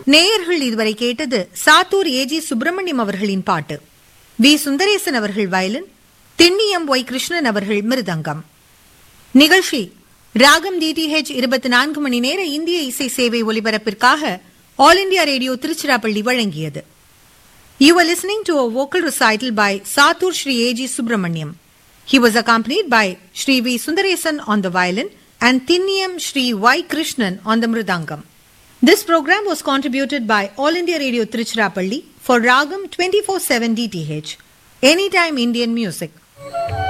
நேயர்கள் இதுவரை கேட்டது சாத்தூர் ஏஜி சுப்பிரமணியம் அவர்களின் பாட்டு வி சுந்தரேசன் அவர்கள் வயலின் திண்ணியம் ஒய் கிருஷ்ணன் அவர்கள் மிருதங்கம் நிகழ்ச்சி ராகம் டிடிஹெச் இருபத்தி நான்கு மணி நேர இந்திய இசை சேவை ஒலிபரப்பிற்காக ஆல் இண்டியா ரேடியோ திருச்சிராப்பள்ளி வழங்கியது You were listening to a vocal recital by Satur Shri A.G. Subramaniam. He was accompanied by Shri V. Sundaresan on the violin and Thinniyam Shri Y. Krishnan on the mridangam. This program was contributed by All India Radio Tiruchirappalli for Ragam 24/7 DTH, Anytime Indian Music.